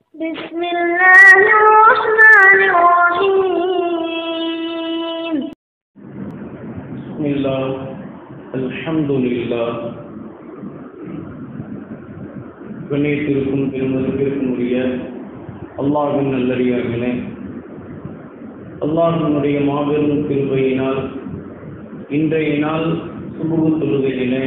بسم الله الرحمن الرحيم بسم الله الحمد لله கண்ணியத்திற்கும் திருமணத்திற்கும் உரிய அல்லாஹின் நல்லடியார்களே அல்லாஹினுடைய மாபெரும் கிருபையினால் இன்றைய நாள் சுபுகு தொழுகையிலே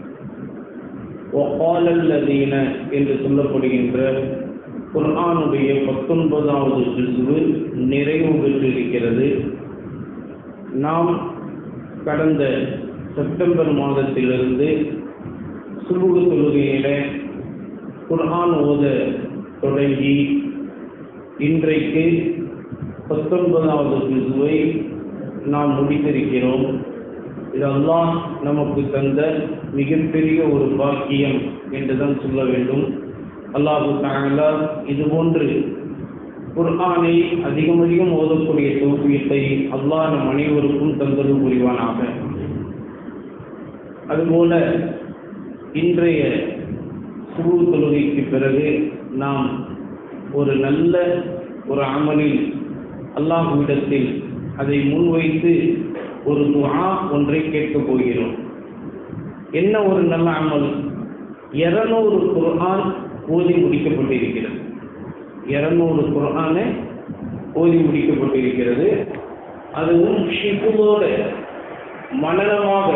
ஒகாலல்லதீன என்று சொல்லப்படுகின்ற குர்ஆனுடைய பத்தொன்பதாவது ஜிசுவு நிறைவு பெற்றிருக்கிறது நாம் கடந்த செப்டம்பர் மாதத்திலிருந்து சுபுகு தொழுகையில குர்ஆன் ஓத தொடங்கி இன்றைக்கு பத்தொன்பதாவது ஜிசுவை நாம் முடித்திருக்கிறோம் இது அல்லாஹ் நமக்கு தந்த மிகப்பெரிய ஒரு பாக்கியம் என்றுதான் சொல்ல வேண்டும் அல்லாஹு தாங்களா இது போன்று குர்ஆனை அதிகம் அதிகம் ஓதக்கூடிய தோல்வியத்தை அல்லாஹ் நம் அனைவருக்கும் தந்தது புரிவானாக அதுபோல இன்றைய சுரு தொழுகைக்கு பிறகு நாம் ஒரு நல்ல ஒரு அமலில் அல்லாஹ்விடத்தில் அதை முன்வைத்து ஒரு துஆ ஒன்றை கேட்கப் போகிறோம் என்ன ஒரு நல்ல அமல் இருநூறு குர்ஆன் ஓதி முடிக்கப்பட்டிருக்கிறது இருநூறு குர்ஆனை ஓதி முடிக்கப்பட்டிருக்கிறது அதுவும் ஷிஃபுலோட மனநமாக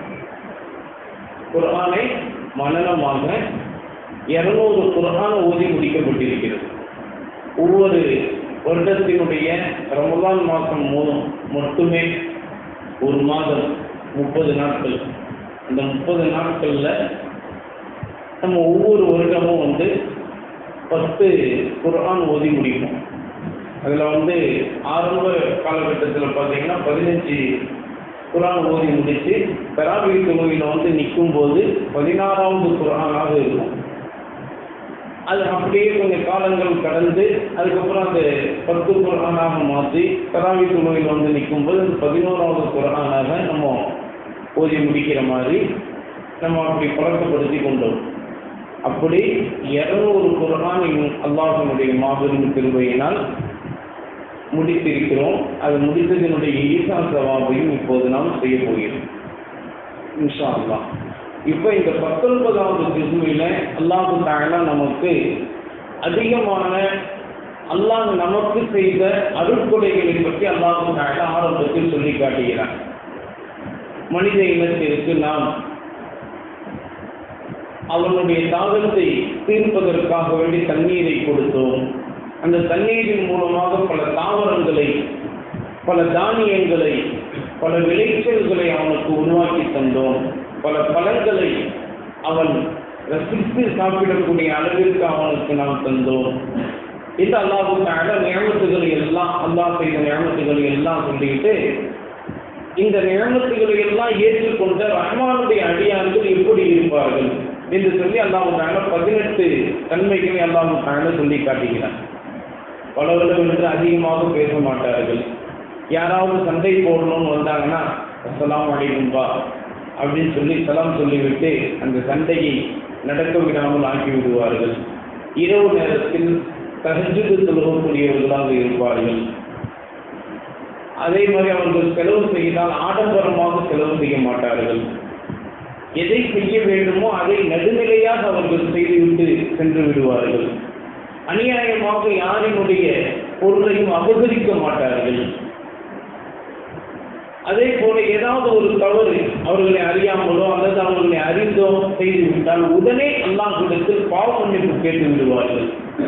குர்ஆனை மனநமாக இருநூறு குர்ஆன் ஓதி முடிக்கப்பட்டிருக்கிறது ஒவ்வொரு வருடத்தினுடைய ரமலான் மாதம் மூலம் மட்டுமே ஒரு மாதம் முப்பது நாட்கள் அந்த முப்பது நாட்களில் நம்ம ஒவ்வொரு வருடமும் வந்து பத்து குர்ஆன் ஓதி முடிப்போம் அதில் வந்து ஆரம்ப காலகட்டத்தில் பார்த்தீங்கன்னா பதினஞ்சு குரான் ஓதி முடித்து தராபி தொழுகையில் வந்து நிற்கும் போது பதினாறாவது குரானாக இருக்கும் அது அப்படியே கொஞ்சம் காலங்கள் கடந்து அதுக்கப்புறம் அந்த பத்து குரானாக மாற்றி தராவி தொழுகையில் வந்து நிற்கும் போது அது பதினோராவது குரானாக நம்ம ஓதி முடிக்கிற மாதிரி நம்ம அப்படி பழக்கப்படுத்தி கொண்டோம் அப்படி இருநூறு குரான் அல்லாஹனுடைய மாபெரும் திருவையினால் முடித்திருக்கிறோம் அது முடித்ததனுடைய ஈசா சவாபையும் இப்போது நாம் செய்ய போகிறோம் இன்ஷா அல்லாஹ் இப்போ இந்த பத்தொன்பதாவது திசுவில அல்லாஹு தாயலா நமக்கு அதிகமான அல்லாஹ் நமக்கு செய்த அருட்கொடைகளை பற்றி அல்லாஹு தாயலா ஆரம்பத்தில் சொல்லி காட்டுகிறார் மனித இனத்திற்கு நாம் அவனுடைய தாகத்தை தீர்ப்பதற்காக வேண்டி தண்ணீரை கொடுத்தோம் அந்த தண்ணீரின் மூலமாக பல தாவரங்களை பல தானியங்களை பல விளைச்சல்களை அவனுக்கு உருவாக்கி தந்தோம் பல பலன்களை அவன் ரசித்து சாப்பிடக்கூடிய அளவிற்கு அவனுக்கு நாம் தந்தோம் இந்த அல்லாஹுக்காக நியமத்துகளை எல்லாம் அல்லாஹ் செய்த நியமத்துகளை எல்லாம் சொல்லிட்டு இந்த நியமத்துகளை எல்லாம் ஏற்றுக்கொண்ட ரஹ்மானுடைய அடியார்கள் எப்படி இருப்பார்கள் என்று சொல்லி அல்லாஹுக்காக பதினெட்டு தன்மைகளை அல்லாஹுக்காக சொல்லி காட்டுகிறார் பலவர்கள் என்று அதிகமாக பேச மாட்டார்கள் யாராவது சண்டை போடணும்னு வந்தாங்கன்னா அஸ்லாம் அலைக்கும்பா அப்படின்னு சொல்லி சலாம் சொல்லிவிட்டு அந்த சண்டையை நடக்க விடாமல் ஆக்கி விடுவார்கள் இரவு நேரத்தில் தகஜுக்கு தொழுகக்கூடியவர்களாக இருப்பார்கள் அதே மாதிரி அவர்கள் செலவு செய்தால் ஆடம்பரமாக செலவு செய்ய மாட்டார்கள் எதை செய்ய வேண்டுமோ அதை நடுநிலையாக அவர்கள் செய்துவிட்டு சென்று விடுவார்கள் அநியாயமாக யாரினுடைய பொருளையும் அபகரிக்க மாட்டார்கள் அதே போல ஏதாவது ஒரு தவறு அவர்களை அறியாமலோ அல்லது அவர்களை அறிந்தோ செய்து விட்டால் உடனே அல்லாஹிடத்தில் பாவ மன்னிப்பு கேட்டு விடுவார்கள்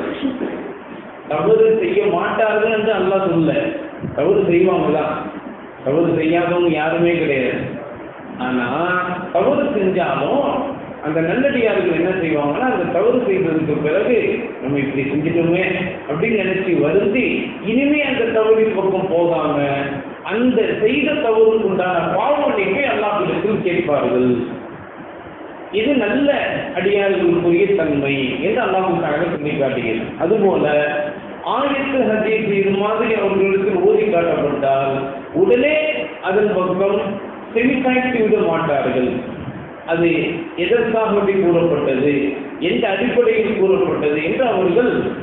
தவறு செய்ய மாட்டார்கள் என்று அல்லாஹ் சொல்ல தவறு செய்வாங்க தான் தவறு செய்யாதவங்க யாருமே கிடையாது ஆனா தவறு செஞ்சாலும் அந்த நல்லடியார்கள் என்ன செய்வாங்கன்னா அந்த தவறு செய்ததுக்கு பிறகு நம்ம இப்படி செஞ்சிட்டோமே அப்படின்னு நினைச்சு வருந்தி இனிமே அந்த தவறின் பக்கம் போகாம அந்த செய்த தவறுக்கு உண்டான பாவமன்னிப்பை அல்லாஹிடத்தில் கேட்பார்கள் இது நல்ல அடியார்களுக்குரிய தன்மை என்று அல்லாஹுக்காக சொல்லி காட்டுகிறது அதுபோல ஆயத்து ஹதீஸ் இது மாதிரி அவர்களுக்கு ஓதி காட்டப்பட்டால் உடனே அதன் பக்கம் செவிசாய்த்து விட மாட்டார்கள் அது எதற்காக வேண்டி கூறப்பட்டது எந்த அடிப்படையில் கூறப்பட்டது என்று அவர்கள்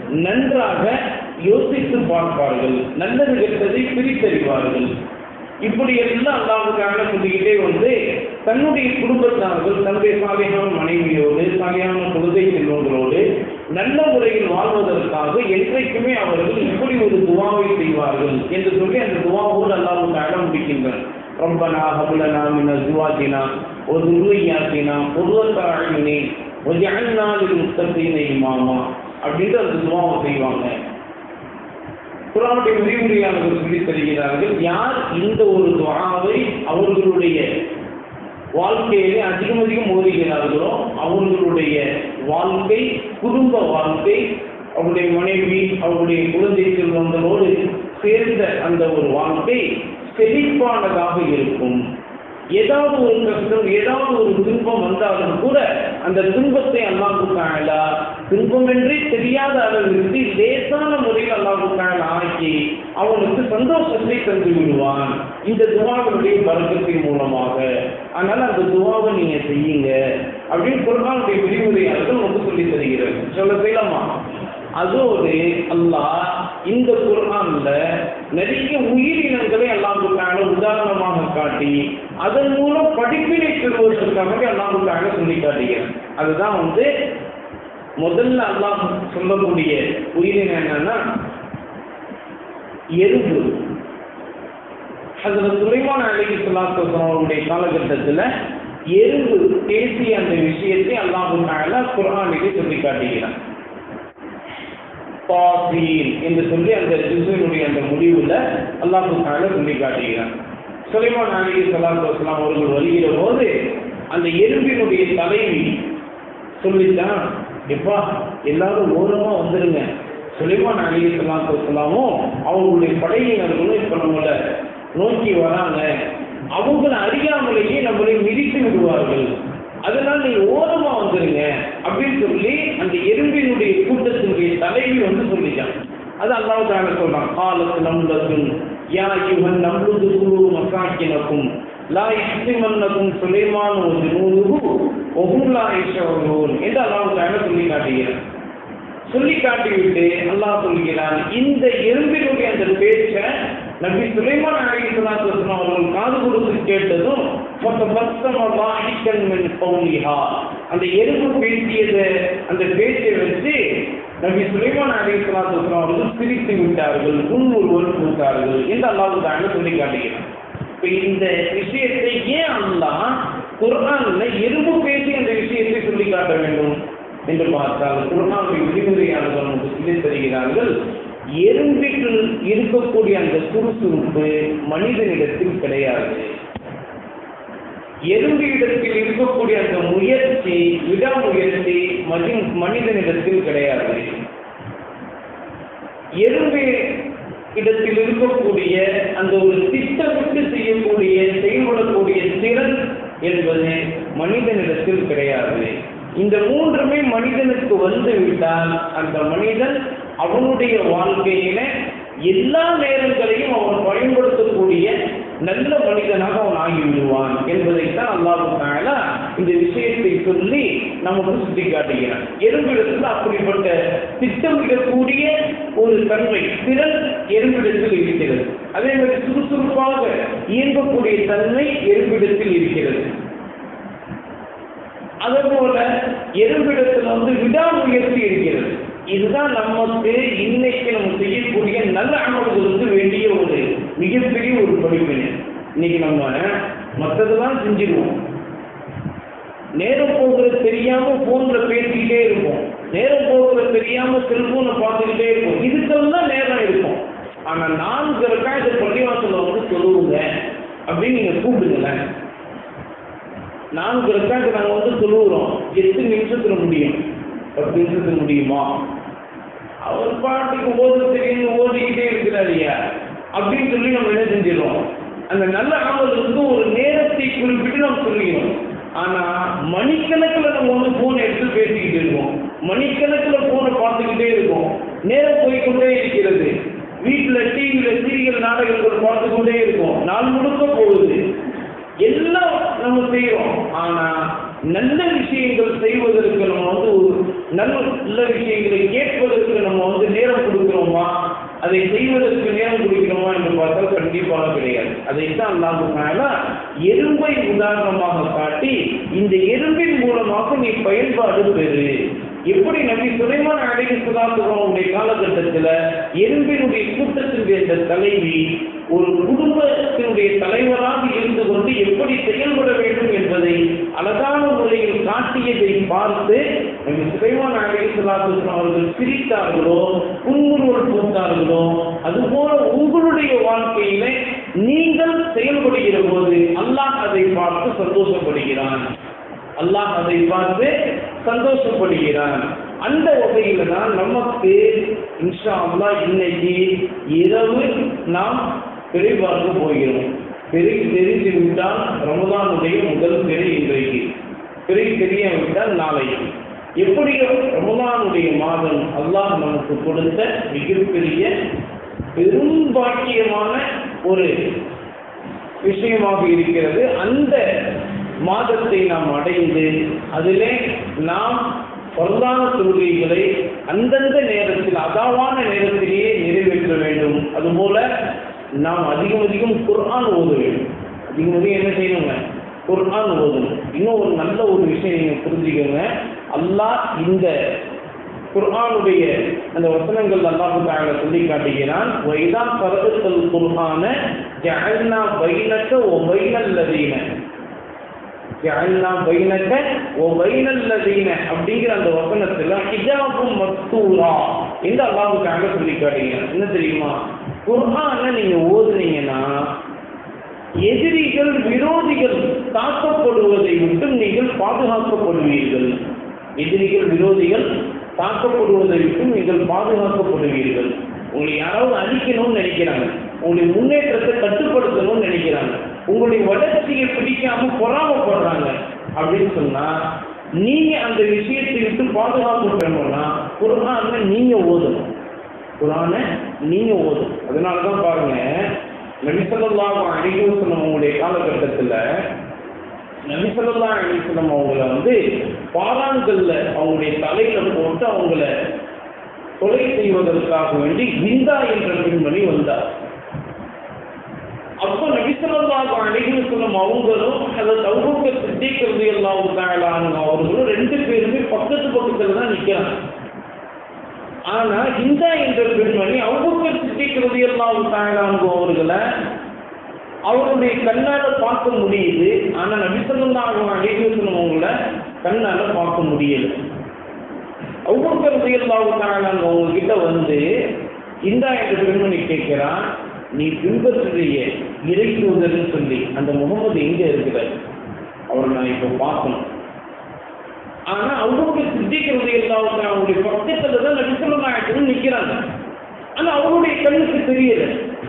நன்றாக யோசித்து பார்ப்பார்கள் நல்லது கெட்டதை பிரித்தறிவார்கள் இப்படி எல்லாம் அல்லாவுக்காக சொல்லிக்கிட்டே வந்து தன்னுடைய குடும்பத்தார்கள் தன்னுடைய சாலையான மனைவியோடு சாலையான குழந்தை செல்வங்களோடு நல்ல முறையில் வாழ்வதற்காக என்றைக்குமே அவர்கள் இப்படி ஒரு துவாவை செய்வார்கள் என்று சொல்லி அந்த துவாவோடு அல்லாவுக்காக முடிக்கின்றனர் ربنا هب لنا من ازواجنا وذرياتنا قرة اعين وجعلنا للمتقين اماما அப்படின்ற அந்த துவாவை செய்வாங்க குரானுடைய விரிவுரையாளர்கள் சொல்லி தருகிறார்கள் யார் இந்த ஒரு துவாவை அவர்களுடைய வாழ்க்கையிலே அதிகம் அதிகம் ஓதுகிறார்களோ அவர்களுடைய வாழ்க்கை குடும்ப வாழ்க்கை அவருடைய மனைவி அவருடைய குழந்தை செல்வங்களோடு சேர்ந்த அந்த ஒரு வாழ்க்கை செழிப்பானதாக இருக்கும் ஏதாவது ஒரு கஷ்டம் ஏதாவது ஒரு துன்பம் வந்தாலும் கூட அந்த துன்பத்தை அல்லாஹு தாயலா துன்பமென்றே தெரியாத அளவிற்கு லேசான முறையில் அல்லாஹு தாயலா ஆக்கி அவனுக்கு சந்தோஷத்தை தந்து விடுவான் இந்த துவாவினுடைய பழக்கத்தின் மூலமாக அதனால அந்த துவாவை நீங்க செய்யுங்க அப்படின்னு குரானுடைய விரிவுரையாளர்கள் நமக்கு சொல்லி தருகிறது சொல்ல செய்யலாமா அதோடு அல்லாஹ் இந்த குர்ஆன்ல நிறைய உயிரினங்களை அல்லாஹுக்கான உதாரணமாக காட்டி அதன் மூலம் படிப்பினை பெறுவதற்காக அல்லாஹுக்காக சொல்லி காட்டுகிறான் அதுதான் வந்து முதல்ல அல்லாஹ் சொல்லக்கூடிய உயிரினம் என்னன்னா எறும்பு அதுல சுலைமான் அலி சொல்லாத்து அவருடைய காலகட்டத்தில் எறும்பு பேசிய அந்த விஷயத்தை அல்லாஹுக்காக குரானிலே சொல்லி காட்டுகிறான் தாசீன் என்று சொல்லி அந்த ஜிசுனுடைய அந்த முடிவுல அல்லாஹு தால சொல்லி காட்டுகிறான் சுலைமான் அலி சலாத்து வஸ்லாம் அவர்கள் வருகிற போது அந்த எறும்பினுடைய தலைவி சொல்லித்தான் எப்பா எல்லாரும் ஓரமா வந்துருங்க சுலைமான் அலி சலாத்து வஸ்லாமும் அவங்களுடைய படையினர்களும் இப்ப நம்மளை நோக்கி வராங்க அவங்கள அறியாமலேயே நம்மளை மிதித்து விடுவார்கள் அதனால நீங்க ஓரமா வந்துருங்க அப்படின்னு சொல்லி அந்த எறும்பினுடைய கூட்டத்தினுடைய தலைவி வந்து சொல்லிட்டான் அது அல்லாஹ் தான சொல்றான் காலத்து நம்லக்கும் யா யுகன் நம்லுது குரு மசாக்கினக்கும் லா இஸ்திமன்னக்கும் சுலைமான் ஒரு நூறு ஒகுல்லா ஈஸ்வரூன் என்று அல்லாஹ் தான சொல்லி காட்டுகிறான் சொல்லி காட்டிவிட்டு அல்லாஹ் சொல்கிறான் இந்த எறும்பினுடைய அந்த பேச்சை நபி சுலைமான் அலிஸ்லாத்து அவர்கள் காது கொடுத்து கேட்டதும் மொத்த பத்தம அடிக்கண்மன் பவுனிஹா அந்த எறும்பு பேசியத அந்த பேச்சை வச்சு நபி சுலைமான் அலிஸ்லாத்து அவர்கள் சிரித்து விட்டார்கள் முன்முறுவல் கொடுத்தார்கள் என்று அல்லாஹு தாங்க சொல்லி காட்டுகிறான் இப்ப இந்த விஷயத்தை ஏன் அல்லாஹ் குர்ஆன்ல எறும்பு பேசி அந்த விஷயத்தை சொல்லி காட்ட வேண்டும் என்று பார்த்தால் குர்ஆனுடைய விதிமுறையாளர்கள் நமக்கு சொல்லித் தருகிறார்கள் எறும்பில் இருக்கக்கூடிய அந்த சுறுசுறுப்பு மனிதனிடத்தில் கிடையாது எறும்பிடத்தில் இருக்கக்கூடிய அந்த முயற்சி விடாமுயற்சி மதி மனிதனிடத்தில் கிடையாது எறும்பு இடத்தில் இருக்கக்கூடிய அந்த ஒரு திட்டமிட்டு செய்யக்கூடிய செயல்படக்கூடிய திறன் என்பது மனிதனிடத்தில் கிடையாது இந்த மூன்றுமே மனிதனுக்கு வந்து விட்டால் அந்த மனிதன் அவனுடைய வாழ்க்கையில எல்லா நேரங்களையும் அவன் பயன்படுத்தக்கூடிய நல்ல மனிதனாக அவன் ஆகிவிடுவான் என்பதைத்தான் அல்லாஹு தாலா இந்த விஷயத்தை சொல்லி நமக்கு சுட்டி காட்டுகிறான் எறும்பிடத்தில் அப்படிப்பட்ட திட்டமிடக்கூடிய ஒரு தன்மை திறன் எறும்பிடத்தில் இருக்கிறது அதே மாதிரி சுறுசுறுப்பாக இயங்கக்கூடிய தன்மை எறும்பிடத்தில் இருக்கிறது அதுபோல எறும்பிடத்தில் வந்து விடாமுயற்சி இருக்கிறது இதுதான் நமக்கு இன்னைக்கு நம்ம செய்யக்கூடிய நல்ல அமல்களுக்கு வேண்டிய ஒரு மிகப்பெரிய ஒரு படிப்பினை இன்னைக்கு நம்ம மற்றதெல்லாம் செஞ்சிருவோம் நேரம் போகிறது தெரியாம போன்ல பேசிக்கிட்டே இருப்போம் நேரம் போகிறது தெரியாம செல்போனை பார்த்துக்கிட்டே இருப்போம் இதுக்கெல்லாம் நேரம் இருக்கும் ஆனா நான்கு இருக்கா இந்த பள்ளிவாசல வந்து சொல்லுவோங்க அப்படின்னு நீங்க கூப்பிடுங்களேன் நான்கு ரெக்கார்டு நாங்கள் வந்து சொல்லுகிறோம் எட்டு நிமிஷத்துல முடியும் பத்து நிமிஷத்துல முடியுமா அவர் பாட்டுக்கு ஓது தெரியும் ஓடிக்கிட்டே இருக்கிறார் ஐயா அப்படின்னு சொல்லி நம்ம என்ன செஞ்சிடறோம் அந்த நல்ல அமலுக்கு ஒரு நேரத்தை குறிப்பிட்டு நம்ம சொல்லிக்கிறோம் ஆனா மணிக்கணக்கில் நம்ம வந்து போன் எடுத்து பேசிக்கிட்டு இருக்கோம் மணிக்கணக்கில் போனை பார்த்துக்கிட்டே இருக்கோம் நேரம் போய்க்கொண்டே இருக்கிறது வீட்டில் டிவியில் சீரியல் நாடகங்கள் பார்த்து கொண்டே இருக்கோம் நாள் முழுக்க போகுது எல்லாம் நம்ம செய்யறோம் ஆனா நல்ல விஷயங்கள் செய்வதற்கு நம்ம வந்து ஒரு நல்ல விஷயங்களை கேட்பதற்கு நம்ம வந்து நேரம் கொடுக்கிறோமா அதை செய்வதற்கு நேரம் கொடுக்கிறோமா என்று பார்த்தால் கண்டிப்பாக கிடையாது அதைத்தான் அல்லாஹ் எறும்பை உதாரணமாக காட்டி இந்த எறும்பின் மூலமாக நீ பயன்பாடு பெறு எப்படி நபி சுலைமான் அலைஹி ஸலாத்துடைய காலகட்டத்தில் எறும்பினுடைய கூட்டத்தினுடைய இந்த தலைவி ஒரு குடும்பத்தினுடைய தலைவராக இருந்து கொண்டு எப்படி செயல்பட வேண்டும் என்பதை அழகான முறையில் காட்டியதை பார்த்து நபி சுலைமான் அலைஹி ஸலாத்து அவர்கள் சிரித்தார்களோ புன்முறுவல் பூத்தார்களோ அதுபோல உங்களுடைய வாழ்க்கையில நீங்கள் செயல்படுகிற போது அல்லாஹ் அதை பார்த்து சந்தோஷப்படுகிறான் அல்லாஹ் அதை பார்த்து சந்தோஷப்படுகிறான் அந்த வகையில தான் நமக்கு இன்ஷா அல்லாஹ் இன்னைக்கு இரவு நாம் பிறை பார்க்க போகிறோம் பிறை தெரிந்து விட்டால் ரமதானுடைய முதல் பிறை இன்றைக்கு பிறை தெரிய விட்டால் நாளைக்கு எப்படியோ ரமதானுடைய மாதம் அல்லாஹ் நமக்கு கொடுத்த மிகப்பெரிய பெரும் பாக்கியமான ஒரு விஷயமாக இருக்கிறது அந்த மாதத்தை நாம் அடைந்து அதிலே நாம் பிரதான தொழுகைகளை அந்தந்த நேரத்தில் அதாவான நேரத்திலேயே நிறைவேற்ற வேண்டும் அதுபோல நாம் அதிகம் அதிகம் குர்ஆன் ஓத வேண்டும் அதிகம் அதிகம் என்ன செய்யணுங்க குர்ஆன் ஓதணும் இன்னும் ஒரு நல்ல ஒரு விஷயம் நீங்க புரிஞ்சுக்கோங்க அல்லாஹ் இந்த குர்ஆனுடைய அந்த வசனங்கள் அல்லாஹு தஆலா சொல்லி காட்டுகிறான் வைதா பரதத்தல் குர்ஆன ஜஅல்னா பைனக வ பைனல் லதீன ஜஅல்னா பைனக வ பைனல் லதீன அப்படிங்கிற அந்த வசனத்துல ஹிஜாபும் மஸ்தூரா இந்த அல்லாஹு தஆலா சொல்லி காட்டுகிறான் என்ன தெரியுமா குர்ஆனை நீங்க ஓதுனீங்கன்னா எதிரிகள் விரோதிகள் தாக்கப்படுவதை விட்டு நீங்கள் பாதுகாக்கப்படுவீர்கள் எதிரிகள் விரோதிகள் தாக்கப்படுவதை விட்டு நீங்கள் பாதுகாக்கப்படுவீர்கள் உங்களை யாராவது அழிக்கணும்னு நினைக்கிறாங்க உங்களுடைய முன்னேற்றத்தை கட்டுப்படுத்தணும்னு நினைக்கிறாங்க உங்களுடைய வளர்ச்சியை பிடிக்காம பொறாமப்படுறாங்க அப்படின்னு சொன்னா நீங்க அந்த விஷயத்தை விட்டு பாதுகாப்பு பெறணும்னா குரான நீங்க ஓதணும் குரான நீங்க ஓதணும் அதனாலதான் பாருங்க நபிசல்லாஹ் அலிகோசனம் அவங்களுடைய காலகட்டத்தில் நபிசல்லா அலிஸ்லம் அவங்கள வந்து பாறாங்கல்ல அவங்களுடைய தலையில போட்டு அவங்கள கொலை செய்வதற்காக வேண்டி விந்தா என்ற பெண்மணி வந்தார் அப்ப நபிசல்லாஹ் அலிகோசனம் அவங்களும் அதை தௌபக்க சித்திக்கிறது எல்லாம் அவர்களும் ரெண்டு பேருமே பக்கத்து பக்கத்துல தான் நிக்கிறாங்க ஆனா ஹிந்தா என்ற பெண்மணி அவ்வூக்கர் சித்திக்கிறது எல்லாம் தாயலாங்க அவர்களை அவருடைய கண்ணால பார்க்க முடியுது ஆனா நபிசல்லாஹு அலிஹசனம் அவங்கள கண்ணால பார்க்க முடியல அவ்வூக்கர் எல்லாம் தாயலாங்க அவங்க கிட்ட வந்து இந்தா என்ற பெண்மணி கேட்கிறான் நீ பின்பற்றிய இறை தூதர்னு சொல்லி அந்த முகமது எங்க இருக்கிறார் அவரை நான் இப்போ பார்க்கணும் ஆனா அவங்களுக்கு சித்திக்கிறது இல்லாத அவங்களுடைய பக்கத்துல தான் நபிசல்லாஹு நிக்கிறாங்க ஆனா அவருடைய கண்ணுக்கு தெரியல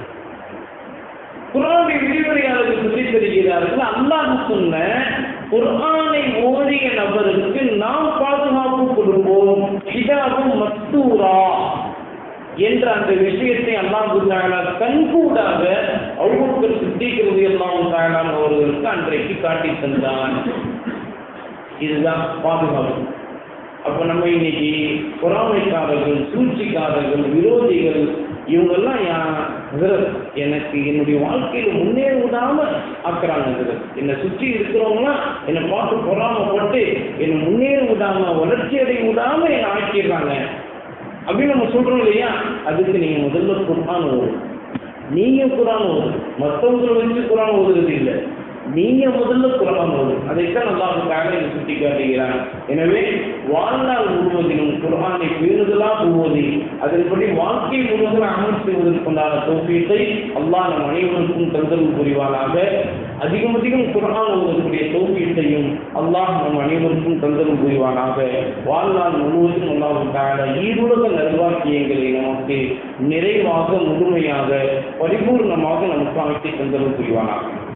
குரானை விரிவுரையாளர்கள் சொல்லி தருகிறார்கள் அல்லாஹ் சொன்ன குர்ஆனை ஓதிய நபருக்கு நாம் பாதுகாப்பு கொடுப்போம் ஹிஜாபும் மஸ்தூரா என்ற அந்த விஷயத்தை அல்லாஹு தாலா கண்கூடாக அவ்வளவு சித்திக்கிறது எல்லாம் தாயலான் அவர்களுக்கு அன்றைக்கு காட்டி தந்தான் இதுதான் பாதுகாப்பு அப்ப நம்ம இன்னைக்கு பொறாமைக்காரர்கள் சூழ்ச்சிக்காரர்கள் விரோதிகள் இவங்கெல்லாம் எனக்கு என்னுடைய வாழ்க்கையில முன்னேற விடாம ஆக்குறாங்க என்னை சுற்றி இருக்கிறவங்களாம் என்னை பார்த்து பொறாமப்பட்டு என்னை முன்னேற விடாம வளர்ச்சி அடைய விடாம என்னை ஆக்கிடுறாங்க அப்படின்னு நம்ம சொல்றோம் இல்லையா அதுக்கு நீங்க முதல்ல குரான் ஓடும் நீங்க குரான் ஓடும் மற்றவங்களை வச்சு குரான் ஓதுறது இல்லை நீங்க முதல்ல குரான் ஓடும் அதைத்தான் அல்லாஹுக்காக இங்கு சுட்டி காட்டுகிறான் எனவே வாழ்நாள் முழுவதிலும் குரானை பேணுதலாக ஓதி அதன்படி வாழ்க்கை முழுவதும் அமல் செய்வதற்குண்டான தோப்பியத்தை அல்லாஹ் நம் அனைவருக்கும் தந்தரும் புரிவானாக அதிகம் அதிகம் குரான் ஓதக்கூடிய தோப்பியத்தையும் அல்லாஹ் நம் அனைவருக்கும் தந்தரும் புரிவானாக வாழ்நாள் முழுவதும் அல்லாஹுக்காக ஈருலக நல்வாக்கியங்களை நமக்கு நிறைவாக முழுமையாக பரிபூர்ணமாக நமக்கு அமைத்து தந்தரும் புரிவானாக